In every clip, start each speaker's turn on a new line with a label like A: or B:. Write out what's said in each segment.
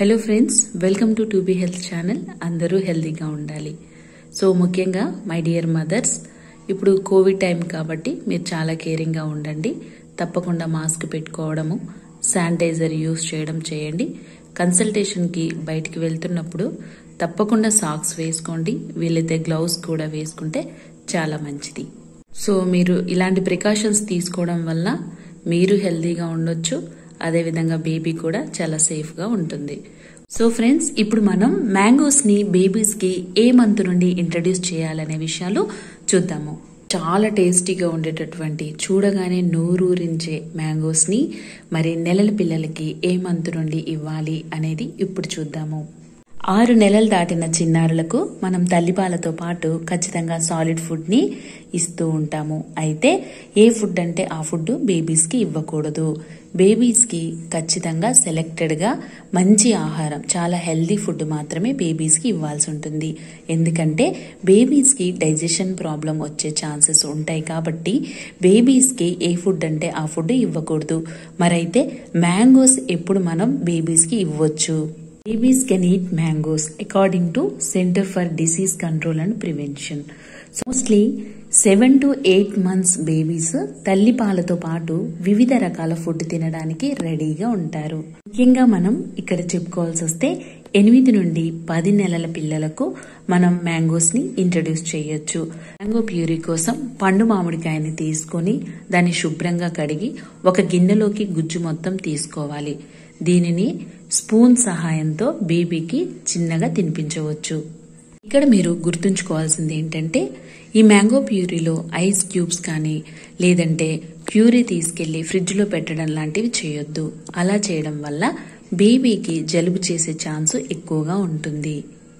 A: Hello friends welcome to to be health channel అందరూ హెల్తీగా ఉండాలి సో ముఖ్యంగా మై డియర్ మదర్స్ ఇప్పుడు కోవిడ్ టైం కాబట్టి మీరు చాలా కేరింగ్గా ఉండండి తప్పకుండా మాస్క్ పెట్టుకోవడము శానిటైజర్ యూస్ చేయడం చేయండి కన్సల్టేషన్కి బయటికి వెళ్తున్నప్పుడు తప్పకుండా సాక్స్ వేసుకోండి వీలైతే గ్లౌస్ కూడా వేసుకుంటే చాలా మంచిది సో మీరు ఇలాంటి ప్రికాషన్స్ తీసుకోవడం వల్ల మీరు హెల్తీగా ఉండొచ్చు అదేవిధంగా బేబీ కూడా చాలా సేఫ్గా ఉంటుంది సో ఫ్రెండ్స్ ఇప్పుడు మనం మ్యాంగోస్ని బేబీస్కి ఏ మంత్ నుండి ఇంట్రడ్యూస్ చేయాలనే విషయాలు చూద్దాము చాలా టేస్టీగా ఉండేటటువంటి చూడగానే నోరూరించే మ్యాంగోస్ని మరి నెలల పిల్లలకి ఏ మంత్ నుండి ఇవ్వాలి అనేది ఇప్పుడు చూద్దాము ఆరు నెలలు దాటిన చిన్నారులకు మనం తల్లిపాలతో పాటు ఖచ్చితంగా సాలిడ్ ఫుడ్ని ఇస్తూ ఉంటాము అయితే ఏ ఫుడ్ అంటే ఆ ఫుడ్ బేబీస్కి ఇవ్వకూడదు బేబీస్కి ఖచ్చితంగా సెలెక్టెడ్గా మంచి ఆహారం చాలా హెల్దీ ఫుడ్ మాత్రమే బేబీస్కి ఇవ్వాల్సి ఉంటుంది ఎందుకంటే బేబీస్కి డైజెషన్ ప్రాబ్లం వచ్చే ఛాన్సెస్ ఉంటాయి కాబట్టి బేబీస్కి ఏ ఫుడ్ అంటే ఆ ఫుడ్ ఇవ్వకూడదు మరైతే మ్యాంగోస్ ఎప్పుడు మనం బేబీస్కి ఇవ్వచ్చు Babies can eat mangoes according to Center for Disease Control and Prevention. Mostly seven to eight months babies తల్లి పాలతో పాటు వివిధ రకాల ఫుడ్ తినడానికి రెడీగా ఉంటారు ముఖ్యంగా మనం ఇక్కడ చెప్పుకోవాల్సి వస్తే ఎనిమిది నుండి పది నెలల పిల్లలకు మనం మ్యాంగోస్ ని ఇంట్రడ్యూస్ చేయొచ్చు మ్యాంగో ప్యూరీ కోసం పండు మామిడికాయని తీసుకొని దాన్ని శుభ్రంగా కడిగి ఒక గిన్నెలోకి గుజ్జు మొత్తం తీసుకోవాలి దీనిని స్పూన్ సహాయంతో బేబీకి చిన్నగా తినిపించవచ్చు ఇక్కడ మీరు గుర్తుంచుకోవాల్సింది ఏంటంటే ఈ మ్యాంగో ప్యూరీలో ఐస్ క్యూబ్స్ కానీ లేదంటే ప్యూరీ తీసుకెళ్లి ఫ్రిడ్జ్లో పెట్టడం లాంటివి చేయొద్దు అలా చేయడం వల్ల బేబీకి జలుబు చేసే ఛాన్స్ ఎక్కువగా ఉంటుంది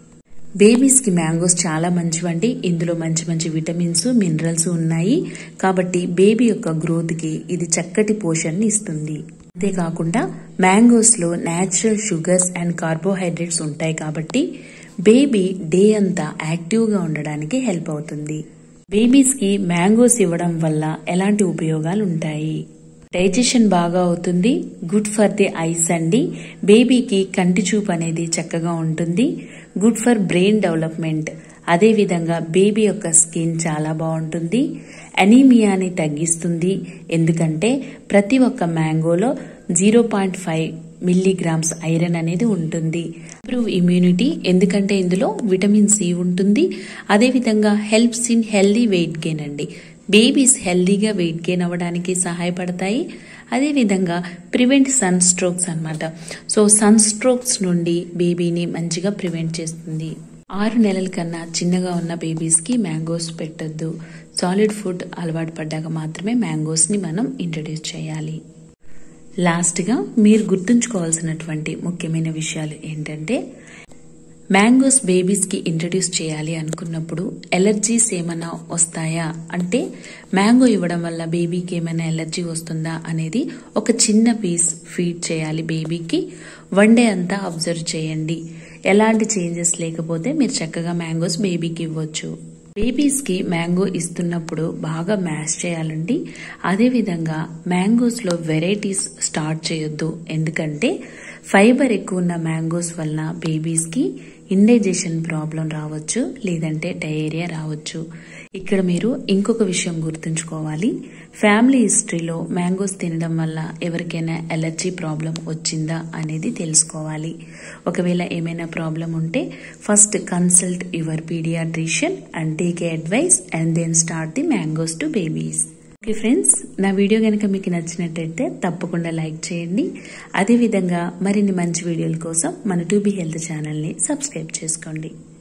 A: బేబీస్కి మ్యాంగోస్ చాలా మంచివండి ఇందులో మంచి మంచి విటమిన్స్ మినరల్స్ ఉన్నాయి కాబట్టి బేబీ యొక్క గ్రోత్కి ఇది చక్కటి పోషణని ఇస్తుంది అంతేకాకుండా మ్యాంగోస్లో న్యాచురల్ షుగర్స్ అండ్ కార్బోహైడ్రేట్స్ ఉంటాయి కాబట్టి బేబీ డే అంతా యాక్టివ్గా ఉండడానికి హెల్ప్ అవుతుంది బేబీస్కి మ్యాంగోస్ ఇవ్వడం వల్ల ఎలాంటి ఉపయోగాలు ఉంటాయి డైజెషన్ బాగా అవుతుంది గుడ్ ఫర్ ది ఐస్ అండి బేబీకి కంటి చూపు అనేది చక్కగా ఉంటుంది గుడ్ ఫర్ బ్రెయిన్ డెవలప్మెంట్ అదేవిధంగా బేబీ యొక్క స్కిన్ చాలా బాగుంటుంది అనీమియాని తగ్గిస్తుంది ఎందుకంటే ప్రతి ఒక్క మ్యాంగోలో zero point five milligrams iron అనేది ఉంటుంది ఇంప్రూవ్ ఇమ్యూనిటీ ఎందుకంటే ఇందులో విటమిన్ సి ఉంటుంది అదేవిధంగా helps in healthy weight gain అండి బేబీస్ హెల్దీగా వెయిట్ గెయిన్ అవ్వడానికి సహాయపడతాయి అదేవిధంగా ప్రివెంట్ సన్ స్ట్రోక్స్ అనమాట సో సన్ స్ట్రోక్స్ నుండి బేబీని మంచిగా ప్రివెంట్ చేస్తుంది ఆరు నెలల కన్నా చిన్నగా ఉన్న బేబీస్కి మ్యాంగోస్ పెట్టొద్దు సాలిడ్ ఫుడ్ అలవాటు పడ్డాక మాత్రమే మ్యాంగోస్ని మనం ఇంట్రడ్యూస్ చేయాలి లాస్ట్గా మీరు గుర్తుంచుకోవాల్సినటువంటి ముఖ్యమైన విషయాలు ఏంటంటే మ్యాంగోస్ బేబీస్కి ఇంట్రడ్యూస్ చేయాలి అనుకున్నప్పుడు ఎలర్జీస్ ఏమైనా వస్తాయా అంటే మ్యాంగో ఇవ్వడం వల్ల బేబీకి ఏమైనా ఎలర్జీ వస్తుందా అనేది ఒక చిన్న పీస్ ఫీడ్ చేయాలి బేబీకి వన్ డే అంతా అబ్జర్వ్ చేయండి ఎలాంటి చేంజెస్ లేకపోతే మీరు చక్కగా మ్యాంగోస్ బేబీకి ఇవ్వచ్చు బేబీస్కి మ్యాంగో ఇస్తున్నప్పుడు బాగా మ్యాష్ చేయాలండి అదేవిధంగా మ్యాంగోస్లో వెరైటీస్ స్టార్ట్ చేయొద్దు ఎందుకంటే ఫైబర్ ఎక్కువ ఉన్న మ్యాంగోస్ వలన బేబీస్కి ఇండైజెషన్ ప్రాబ్లం రావచ్చు లేదంటే డయేరియా రావచ్చు ఇక్కడ మీరు ఇంకొక విషయం గుర్తుంచుకోవాలి ఫ్యామిలీ హిస్టరీలో మ్యాంగోస్ తినడం వల్ల ఎవరికైనా ఎలర్జీ ప్రాబ్లం వచ్చిందా అనేది తెలుసుకోవాలి ఒకవేళ ఏమైనా ప్రాబ్లం ఉంటే first consult your paediatrician and take a advice and then start the mangoes to babies okay friends నా వీడియో కనుక మీకు నచ్చినట్టయితే తప్పకుండా లైక్ చేయండి అదేవిధంగా మరిన్ని మంచి వీడియోల కోసం మన టూబీ హెల్త్ ఛానల్ని సబ్స్క్రైబ్ చేసుకోండి